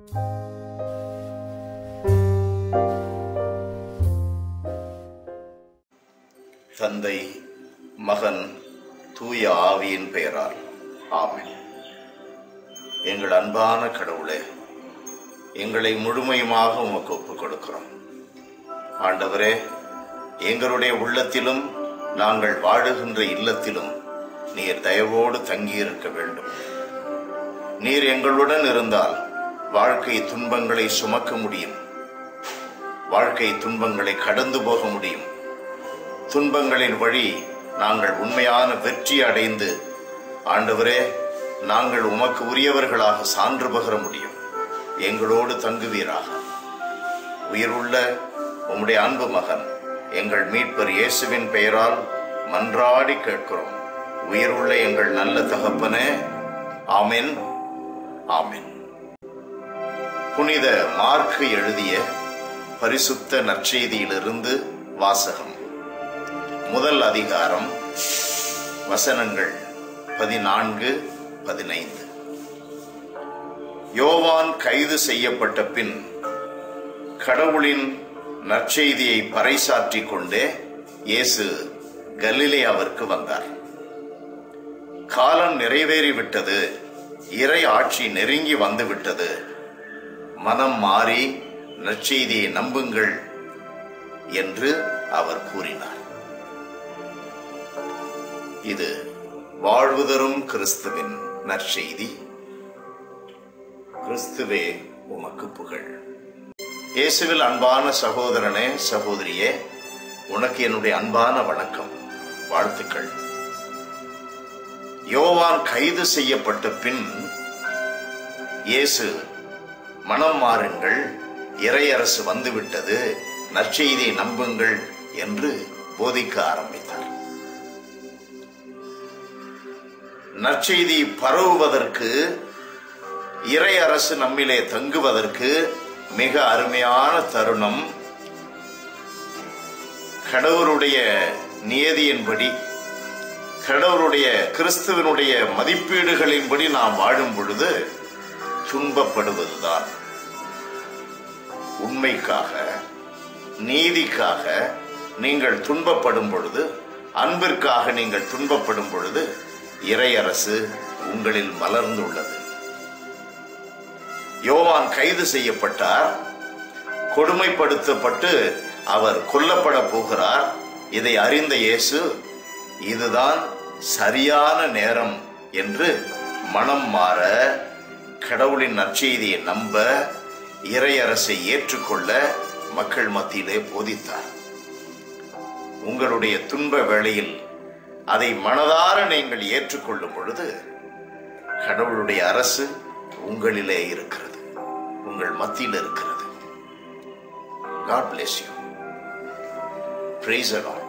தந்தை மகன் தூய ஆவியின் பெயரால் ஆமென் எங்கள் அன்பான கடவுளே எங்களை முழுமையுமாக உமக்கு ஒப்புக் கொடுக்கிறோம் ஆண்டவரே எங்களுடைய உள்ளத்திலும் நாங்கள் வாழுகின்ற இல்லத்திலும் நீர் தயவோடு தங்கியிருக்க வேண்டும் நீர் எங்களுடன் இருந்தால் வாழ்க்கை துன்பங்களை சுமக்க முடியும் வாழ்க்கை துன்பங்களை கடந்து போக முடியும் துன்பங்களின் வழி நாங்கள் உண்மையான வெற்றி அடைந்து ஆண்டவரே நாங்கள் உமக்கு உரியவர்களாக சான்று பகர முடியும் எங்களோடு தங்குவீராக உயிருள்ள உம்முடைய அன்பு மகன் எங்கள் மீட்பர் இயேசுவின் பெயரால் மன்றாடி கேட்கிறோம் உயிருள்ள எங்கள் நல்ல தகப்பனே ஆமென் ஆமென் புனித மார்க்கு எழுதிய பரிசுத்த நற்செய்தியிலிருந்து வாசகம் முதல் அதிகாரம் வசனங்கள் பதினான்கு பதினைந்து யோவான் கைது செய்யப்பட்ட பின் கடவுளின் நற்செய்தியை பறைசாற்றிக் கொண்டே இயேசு கலிலேயாவிற்கு வந்தார் காலம் நிறைவேறிவிட்டது இறை ஆட்சி நெருங்கி வந்துவிட்டது மனம் மாறி நற்செய்தியை நம்புங்கள் என்று அவர் கூறினார் இது வாழ்வு தரும் கிறிஸ்துவின் நற்செய்தி கிறிஸ்துவே உமக்கு புகழ் இயேசுவில் அன்பான சகோதரனே சகோதரியே உனக்கு என்னுடைய அன்பான வணக்கம் வாழ்த்துக்கள் யோவான் கைது செய்யப்பட்ட பின் இயேசு மனம் மாறுங்கள் இறையரசு வந்துவிட்டது நற்செய்தியை நம்புங்கள் என்று போதிக்க ஆரம்பித்தார் நற்செய்தி பரவுவதற்கு இறை அரசு நம்மிலே தங்குவதற்கு மிக அருமையான தருணம் கடவுளுடைய நியதியின்படி கடவுளுடைய கிறிஸ்துவனுடைய மதிப்பீடுகளின்படி நாம் வாழும் பொழுது துன்பப்படுவதுதான் உண்மைக்காக நீதிக்காக நீங்கள் துன்பப்படும் பொழுது அன்பிற்காக நீங்கள் துன்பப்படும் பொழுது இறையரசு உங்களில் மலர்ந்துள்ளது யோவான் கைது செய்யப்பட்டார் கொடுமைப்படுத்தப்பட்டு அவர் கொல்லப்பட போகிறார் இதை அறிந்த இயேசு இதுதான் சரியான நேரம் என்று மனம் மாற கடவுளின் நற்செய்தியை நம்ப இறையரசை ஏற்றுக்கொள்ள மக்கள் மத்தியிலே போதித்தார் உங்களுடைய துன்ப வேளையில் அதை மனதார நீங்கள் ஏற்றுக்கொள்ளும் பொழுது கடவுளுடைய அரசு உங்களிலே இருக்கிறது உங்கள் மத்தியில் இருக்கிறது God bless you praise allot